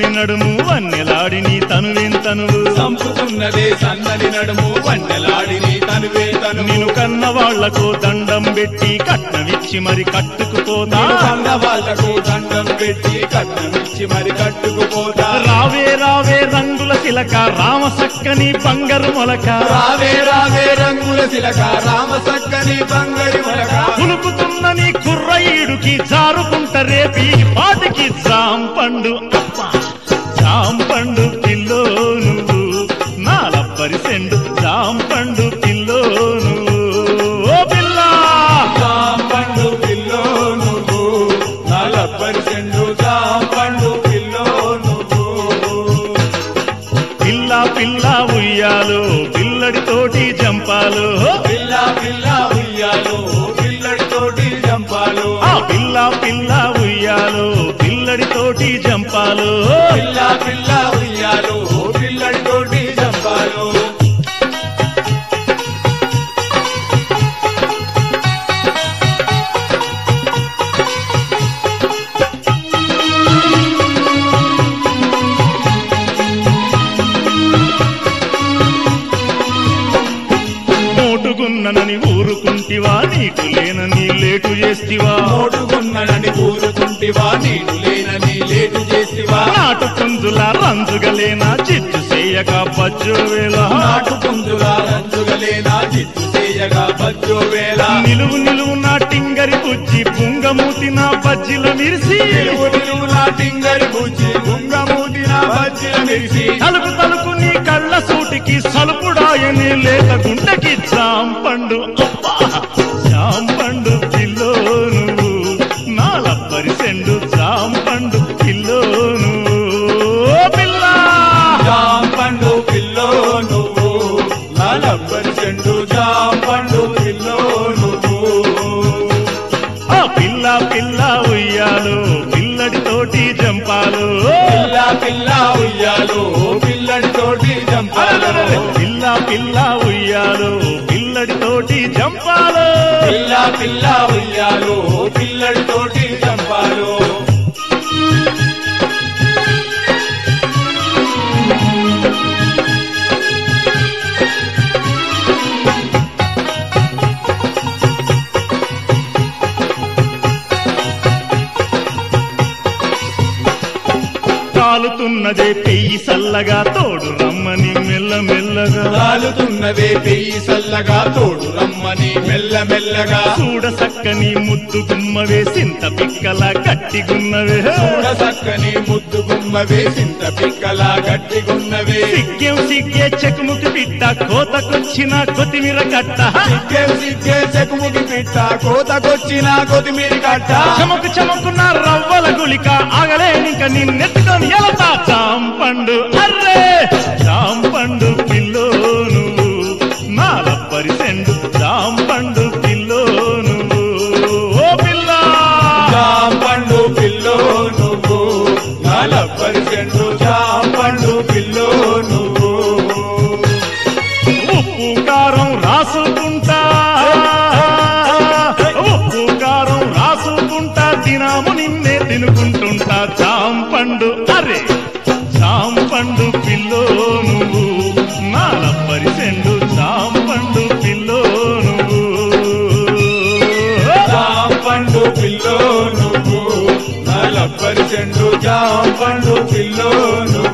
సన్నని నడుము వన్నెలాడి నీ తనువెంతనువు చంపుతున్నదే సన్నని నడుము వన్నెలాడి నీ తనువే తను నిన్ను కన్న వాళ్లకు దండం పెట్టి కట్నమిచ్చి మరి కట్టుకుపోతా నేను కన్న వాళ్లకు దండం పెట్టి కట్నమిచ్చి మరి కట్టుకుపోతా రావే రావే రంగుల చిలక రామ సక్కని బంగారు మొలక రావే రావే రంగుల శిలక రామ సక్కని బంగడి మొలక పులుకుతున్న నీ కుర్రయ్యుడికి జారుకుంట రేపి పాటికి జాంపండు అప్ప జాంపండు పిల్లో నువ్వు నాలప్పరి సెండు జాంపండు పిల్లో నువ్వు ఓ పిల్లా జాంపండు పిల్లో నువ్వు నలభై సెండు జాంపండు పిల్లో నువ్వు పిల్ల పిల్ల ఉయ్యాలు పిల్లడితోటి జంపాలు పిల్ల పిల్ల ఉయ్యాలు పిల్లడితోటి జంపాలు ఆ పిల్ల పిల్ల ఉయ్యాలు పిల్లడితోటి జంపాలు పిల్ల పిల్ల ఉయ్యాలు పిల్లడితోటి జంపాలు మోటుగున్ననని ఊరుకుంటివా నీకు లేనని లేటు చేస్తివా మోటుకున్ననని ఊరుకుంటివా నీడు లేనని లేటు చేసివా నాటు పుంజుల రంజుగలేనా చిత్తు చేయక బజ్జో వేళ నాటు పుంజులా రంజుగలేనా జిత్తు చేయగా బజ్జో వేళ నిలువు నిలువు నా టింగరి బుజ్జి పుంగమూతి నా బజ్జిల మిరిసి నిలువు నిలువు నా టింగరి బుజ్జి ముంగమూటి నా బజ్జిల మెరిసి తలుపు తలుపు నీ కళ్ళ సూటికి సలుపుడాయని లేత గుండెకి జాంపండు అబ్బా జాంపండు పిల్లో నువ్వు నాలప్పరి సెండు జాంపండు పిల్లో నువ్వు ఓ పిల్లా జాంపండు పిల్లో నువ్వు నలభై చెండు జాంపండు పిల్లో నువ్వు ఆ పిల్ల పిల్ల ఉయ్యాలు పిల్లడితోటి జంపాలు పిల్ల పిల్ల ఉయ్యాలు పిల్లడితోటి జంపాలు పిల్ల పిల్ల ఉయ్యాలు పిల్లడితోటి జంపాలు పిల్ల పిల్ల ఉయ్యాలు పిల్లడితోటి చంపాలు కాలుతున్నదే పెయ్యి సల్లగా తోడు రమ్మని మెల్ల మెల్లగా కాలుతున్నదే పెయ్యి సల్లగా తోడు రమ్మని మెల్ల మెల్లగా చూడ సక్కని ముద్దు గుమ్మ వేసింత పిక్కల గట్టిగున్నవే చూడ సక్కని ముద్దు గుమ్మ వేసింత పిక్కలా గట్టిగున్నవే సిగ్గేం సిగ్గే చెకుముకి పిట్ట కోతకొచ్చిన కొత్తిమీర కట్ట సిగ్గే సిగ్గే చెకుముకి పిట్ట కోతకొచ్చిన కొత్తిమీరి కట్ట చమకు చమకున్న రవ్వల గుళిక ఆగలేనిక నిన్నెత్తుకొని ఎలతా చాంపండు అర్రే చాంపండు పిల్లో నువ్వు నాలప్పరి సెండు చాంపండు పిల్లో నువ్వు ఓ పిల్లా జాంపండు పిల్లో నువ్వు నలభై చెండు జాంపండు పిల్లో నువ్వు ఉప్పు కారం రాసుకుంటా ఉప్పు కారం రాసుకుంటా దినము నిన్నే తినుకుంటుంటా చాంపండు అరే చాంపండు పిల్లో నువ్వు నాలప్పరి సెండు చాంపండు పిల్లో నువ్వు జాంపండు పిల్లో నువ్వు నలభై చెండు జాంపండు పిల్లో నువ్వు